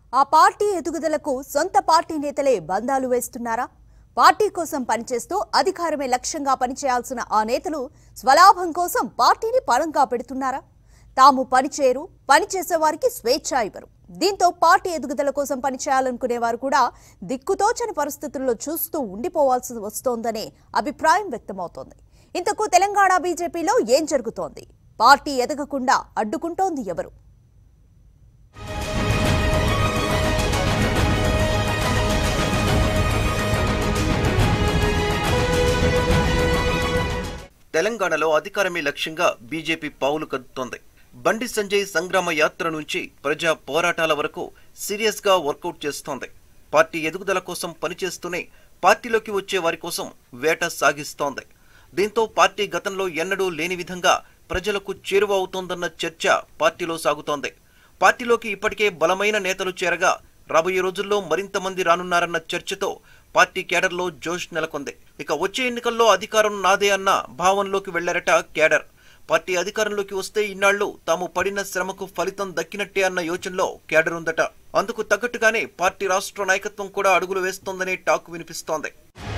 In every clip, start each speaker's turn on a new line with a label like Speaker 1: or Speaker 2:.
Speaker 1: ఆ పార్టీ ఎదుగుదలకు సొంత పార్టీ నేతలే బంధాలు వేస్తున్నారా పార్టీ కోసం పనిచేస్తూ అధికారమే లక్ష్యంగా పనిచేయాల్సిన ఆ నేతలు స్వలాభం కోసం పార్టీని పరంగా పెడుతున్నారా తాము పనిచేయరు పనిచేసే వారికి స్వేచ్ఛ ఇవ్వరు దీంతో పార్టీ ఎదుగుదల కోసం పనిచేయాలనుకునే వారు కూడా దిక్కుతోచని పరిస్థితుల్లో చూస్తూ ఉండిపోవాల్సి వస్తోందనే అభిప్రాయం వ్యక్తమవుతోంది ఇంతకు తెలంగాణ బీజేపీలో ఏం జరుగుతోంది పార్టీ ఎదగకుండా అడ్డుకుంటోంది ఎవరు
Speaker 2: తెలంగాణలో అధికారమే లక్ష్యంగా బీజేపీ పావులు కదుతోంది బండి సంజయ్ సంగ్రామ యాత్ర నుంచి ప్రజా పోరాటాల వరకు సీరియస్ గా వర్కౌట్ చేస్తోంది పార్టీ ఎదుగుదల కోసం పనిచేస్తూనే పార్టీలోకి వచ్చే వారి కోసం వేట సాగిస్తోంది దీంతో పార్టీ గతంలో ఎన్నడూ లేని విధంగా ప్రజలకు చేరువ అవుతోందన్న చర్చ పార్టీలో సాగుతోంది పార్టీలోకి ఇప్పటికే బలమైన నేతలు చేరగా రాబోయే రోజుల్లో మరింత మంది రానున్నారన్న చర్చతో పార్టీ కేడర్లో జోష్ నెలకొంది ఇక వచ్చే ఎన్నికల్లో అధికారం నాదే అన్న భావంలోకి వెళ్లారట కేడర్ పార్టీ అధికారంలోకి వస్తే ఇన్నాళ్లు తాము పడిన శ్రమకు ఫలితం దక్కినట్టే అన్న యోచనలో కేడర్ ఉందట అందుకు తగ్గట్టుగానే పార్టీ రాష్ట్ర నాయకత్వం కూడా అడుగులు వేస్తోందనే టాక్ వినిపిస్తోంది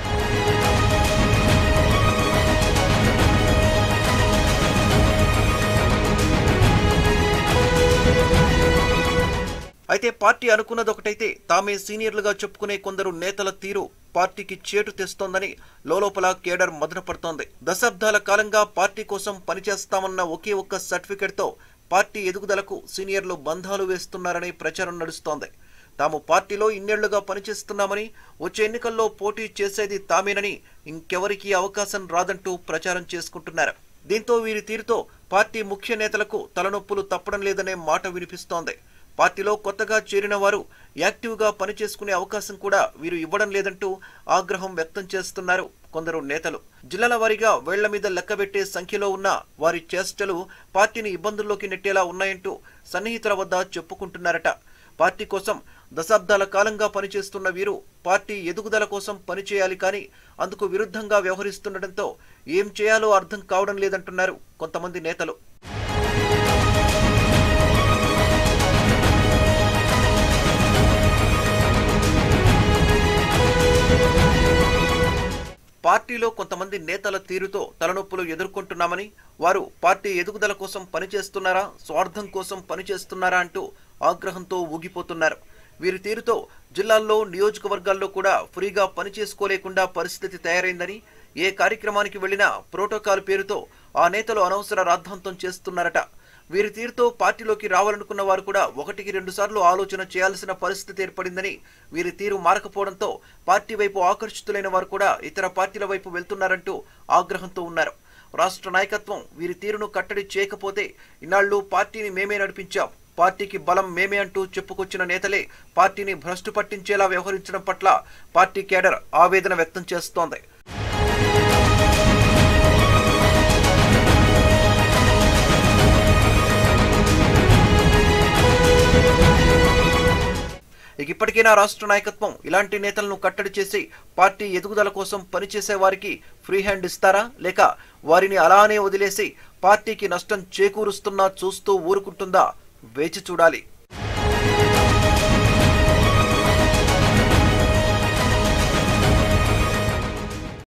Speaker 2: అయితే పార్టీ అనుకున్నది ఒకటైతే తామే సీనియర్లుగా చెప్పుకునే కొందరు నేతల తీరు పార్టీకి చేటు తెస్తోందని లోలోపల కేడర్ మదన పడుతోంది దశాబ్దాల కాలంగా పార్టీ కోసం పనిచేస్తామన్న ఒకే ఒక్క సర్టిఫికెట్తో పార్టీ ఎదుగుదలకు సీనియర్లు బంధాలు వేస్తున్నారని ప్రచారం నడుస్తోంది తాము పార్టీలో ఇన్నేళ్లుగా పనిచేస్తున్నామని వచ్చే ఎన్నికల్లో పోటీ చేసేది తామేనని ఇంకెవరికీ అవకాశం రాదంటూ ప్రచారం చేసుకుంటున్నారు దీంతో వీరి తీరుతో పార్టీ ముఖ్య నేతలకు తలనొప్పులు తప్పడం లేదనే మాట వినిపిస్తోంది పార్టీలో కొత్తగా చేరిన వారు యాక్టివ్గా పనిచేసుకునే అవకాశం కూడా వీరు ఇవ్వడం లేదంటూ ఆగ్రహం వ్యక్తం చేస్తున్నారు కొందరు నేతలు జిల్లాల వారీగా వేళ్ల మీద లెక్కబెట్టే సంఖ్యలో ఉన్న వారి చేష్టలు పార్టీని ఇబ్బందుల్లోకి నెట్టేలా ఉన్నాయంటూ సన్నిహితుల వద్ద చెప్పుకుంటున్నారట పార్టీ కోసం దశాబ్దాల కాలంగా పనిచేస్తున్న వీరు పార్టీ ఎదుగుదల కోసం పనిచేయాలి కానీ అందుకు విరుద్ధంగా వ్యవహరిస్తుండటంతో ఏం చేయాలో అర్థం కావడం లేదంటున్నారు కొంతమంది నేతలు పార్టీలో కొంతమంది నేతల తీరుతో తలనొప్పులు ఎదుర్కొంటున్నామని వారు పార్టీ ఎదుగుదల కోసం పనిచేస్తున్నారా స్వార్థం కోసం పనిచేస్తున్నారా అంటూ ఆగ్రహంతో ఊగిపోతున్నారు వీరి తీరుతో జిల్లాల్లో నియోజకవర్గాల్లో కూడా ఫ్రీగా పనిచేసుకోలేకుండా పరిస్థితి తయారైందని ఏ కార్యక్రమానికి వెళ్లినా ప్రోటోకాల్ పేరుతో ఆ నేతలు అనవసర రాద్ధాంతం చేస్తున్నారట వీరి తీరుతో పార్టీలోకి రావాలనుకున్న వారు కూడా ఒకటికి రెండు సార్లు ఆలోచన చేయాల్సిన పరిస్థితి ఏర్పడిందని వీరి తీరు మారకపోవడంతో పార్టీ వైపు ఆకర్షితులైన వారు కూడా ఇతర పార్టీల వైపు వెళ్తున్నారంటూ ఆగ్రహంతో ఉన్నారు రాష్ట్ర నాయకత్వం వీరి తీరును కట్టడి చేయకపోతే ఇన్నాళ్లు పార్టీని మేమే నడిపించాం పార్టీకి బలం మేమే అంటూ చెప్పుకొచ్చిన నేతలే పార్టీని భ్రష్టు పట్టించేలా వ్యవహరించడం పట్ల పార్టీ కేడర్ ఆవేదన వ్యక్తం చేస్తోంది ఇక ఇప్పటికైనా రాష్ట్ర నాయకత్వం ఇలాంటి నేతలను కట్టడి చేసి పార్టీ ఎదుగుదల కోసం పనిచేసే వారికి ఫ్రీ హ్యాండ్ ఇస్తారా లేక వారిని అలానే వదిలేసి పార్టీకి నష్టం చేకూరుస్తున్నా చూస్తూ ఊరుకుంటుందా వేచి చూడాలి